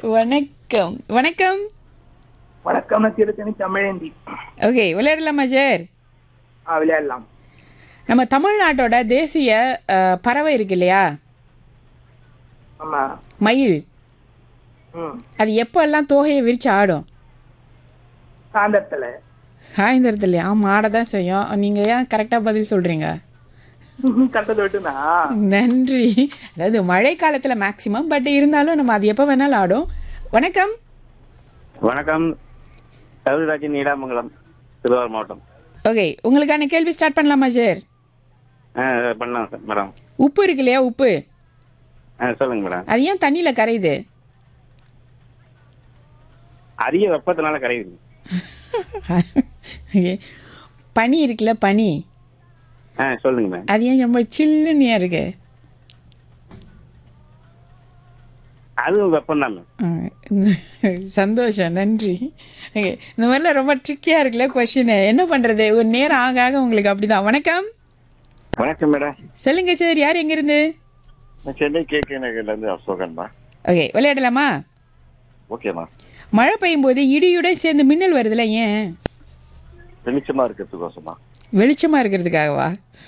வணக்கம் வணக்கம் வணக்கம் நான் திருத்தணி தமிழேந்தி ஓகே விளையாடலாமா சார் ஆ விளையாடலாம் நம்ம தமிழ்நாட்டோட தேசிய அஹ், பறவை இருக்கு இல்லையா ஆமா மயில் ம் அது எப்போல்லாம் தோகையை விரிச்சு ஆடும் சாயந்தரத்துல சாயந்தரத்துல ஆமாம் ஆட தான் செய்யும் நீங்கள் ஏன் கரெக்டாக பதில் சொல்கிறீங்க கண்டது விட்டுனா நன்றி அதாவது மழை காலத்தில் மேக்ஸிமம் பட் இருந்தாலும் நம்ம அது எப்போ வேணாலும் ஆடும் வணக்கம் வணக்கம் கவிராஜன் நீடாமங்கலம் திருவாரூர் மாவட்டம் ஓகே உங்களுக்கான கேள்வி ஸ்டார்ட் பண்ணலாமா சார் ஆ பண்ணலாம் சார் மேடம் உப்பு இருக்கு இல்லையா உப்பு ஆ சொல்லுங்க மேடம் அது ஏன் தண்ணியில் கரையுது அதிக வெப்பத்தினால கரையுது Okay. பனி இருக்குல்ல பனி ஆ சொல்லுங்க மேம் அது ஏன் ரொம்ப சில்லுன்னு ஏன் இருக்கு அதுவும் வெப்பம் தான் மேம் ஆ, சந்தோஷம் நன்றி Okay. இந்த மாதிரிலாம் ரொம்ப ட்ரிக்கியாக இருக்குல்ல கொஷின் என்ன பண்ணுறது ஒரு நேரம் ஆக ஆக உங்களுக்கு அப்படிதான் வணக்கம் வணக்கம் மேடம் சொல்லுங்க சார் யார் எங்கேருந்து நான் சென்னை கே கே நகர்லேருந்து அசோகன்மா ஓகே விளையாடலாமா ஓகேம்மா மழை பெய்யும் போது இடியுடன் சேர்ந்து மின்னல் வருதுல ஏன் வெளிச்சமா இருக்கிறதுக்கோசமா வெளிச்சமாக இருக்கிறதுக்காகவா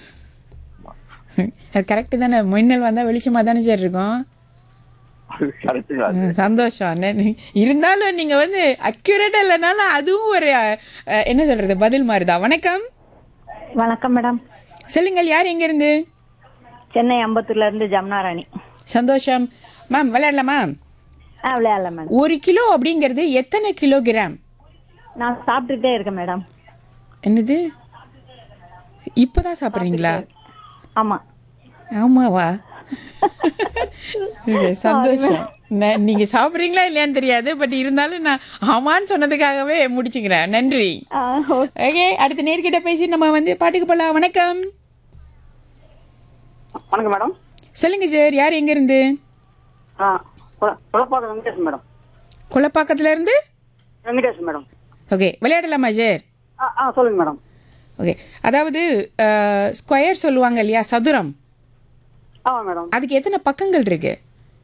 அது கரெக்டு தானே மின்னல் வந்தால் வெளிச்சமாக தானே சார் இருக்கும் கரெக்டுங்களா ம், சந்தோஷம் நன்றி. இருந்தாலும் நீங்க வந்து அக்யூரேட்டா இல்லைனாலும் அதுவும் ஒரு அஹ், என்ன சொல்றது பதில் மாதிரிதான் வணக்கம் வணக்கம் மேடம் சொல்லுங்கள் யார் எங்க இருந்து சென்னை அம்பத்தூர்ல இருந்து ஜமுனா ராணி சந்தோஷம் மேம் விளையாடலாமா ஆ விளையாடலாம் மேடம் ஒரு கிலோ அப்படிங்கிறது எத்தனை கிலோகிராம் நான் சாப்பிட்டுட்டே இருக்கேன் மேடம் என்னது இப்போதான் சாப்பிட்றீங்களா ஆமா ஆமாவா Okay, சந்தோஷம் ந- நீங்க சாப்பிட்றீங்களா இல்லையான்னு தெரியாது பட் இருந்தாலும் நான் ஆமான்னு சொன்னதுக்காகவே முடிச்சுக்கிறேன் நன்றி ஆ, ஓ- ஓகே அடுத்த நேர்கிட்ட பேசி நம்ம வந்து பாட்டுக்கு போகலாம் வணக்கம் வணக்கம் மேடம் சொல்லுங்க சார் யார் எங்க இருந்து ஆ குழப்பாக்கம் வெங்கடேஷ் மேடம் குளப்பாக்கத்துல இருந்து வெங்கடேஷ் மேடம் ஓகே விளையாடலாமா சார் ஆ ஆ சொல்லுங்க மேடம் ஓகே அதாவது ஸ்கொயர் சொல்லுவாங்க இல்லையா சதுரம் ஆமா மேடம் அதுக்கு எத்தனை பக்கங்கள் இருக்கு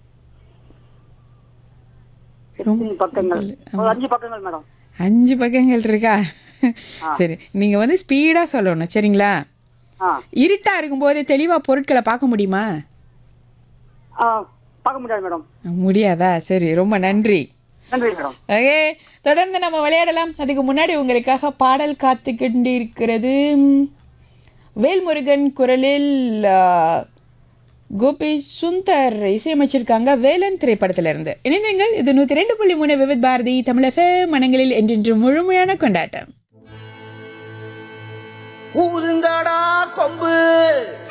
ரொம்ப பக்கங்கள் ஒரு அஞ்சு பக்கங்கள் மேடம் அஞ்சு பக்கங்கள் இருக்கா சரி நீங்க வந்து ஸ்பீடா சொல்லணும் சரிங்களா ஆ இருட்டா இருக்கும்போது தெளிவா பொருட்களை பார்க்க முடியுமா ஆ பார்க்க முடியாது மேடம் முடியாதா சரி ரொம்ப நன்றி நன்றி மேடம் ஓகே தொடர்ந்து நம்ம விளையாடலாம் அதுக்கு முன்னாடி உங்களுக்காக பாடல் காத்துக்கிட்டு இருக்கிறது வேல்முருகன் குரலில் ஆ, கோபி சுந்தர் இசையமைச்சிருக்காங்க வேலன் திரைப்படத்துல இருந்து இணைந்தீங்கள் இது நூத்தி ரெண்டு புள்ளி மூணு விவித் பாரதி தமிழக மனங்களில் என்றென்று முழுமையான கொண்டாட்டம் ஊதுங்கடா கொம்பு